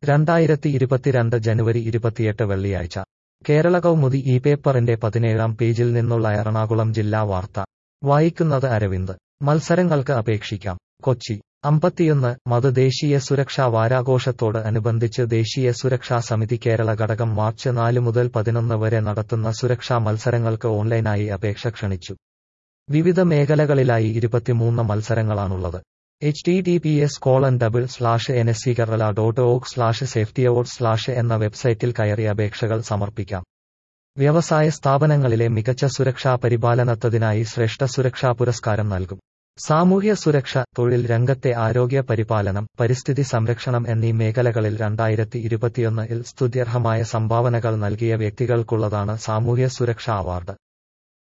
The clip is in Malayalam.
രണ്ടായിരത്തി ഇരുപത്തിരണ്ട് ജനുവരി ഇരുപത്തിയെട്ട് വെള്ളിയാഴ്ച കേരള കൗമുദി ഈ പേപ്പറിന്റെ പതിനേഴാം പേജിൽ നിന്നുള്ള എറണാകുളം ജില്ലാ വാർത്ത വായിക്കുന്നത് അരവിന്ദ് മത്സരങ്ങൾക്ക് അപേക്ഷിക്കാം കൊച്ചി അമ്പത്തിയൊന്ന് മത് ദേശീയ സുരക്ഷാ വാരാഘോഷത്തോട് അനുബന്ധിച്ച് ദേശീയ സുരക്ഷാ സമിതി കേരള ഘടകം മാർച്ച് നാല് മുതൽ പതിനൊന്ന് വരെ നടത്തുന്ന സുരക്ഷാ മത്സരങ്ങൾക്ക് ഓൺലൈനായി അപേക്ഷ ക്ഷണിച്ചു വിവിധ മേഖലകളിലായി ഇരുപത്തിമൂന്ന് മത്സരങ്ങളാണുള്ളത് H T T P S colon double slash N S C Kerala dot org slash safety award slash എന്ന വെബ്സൈറ്റിൽ കയറി അപേക്ഷകൾ സമർപ്പിക്കാം വ്യവസായ സ്ഥാപനങ്ങളിലെ മികച്ച സുരക്ഷാ പരിപാലനത്തതിനായി ശ്രേഷ്ഠ സുരക്ഷാ പുരസ്കാരം നൽകും സാമൂഹ്യ സുരക്ഷ തൊഴിൽ രംഗത്തെ ആരോഗ്യ പരിപാലനം പരിസ്ഥിതി സംരക്ഷണം എന്നീ മേഖലകളിൽ രണ്ടായിരത്തി ഇരുപത്തിയൊന്നിൽ സ്തുത്യർഹമായ സംഭാവനകൾ നൽകിയ വ്യക്തികൾക്കുള്ളതാണ് സാമൂഹ്യ സുരക്ഷാ അവാർഡ്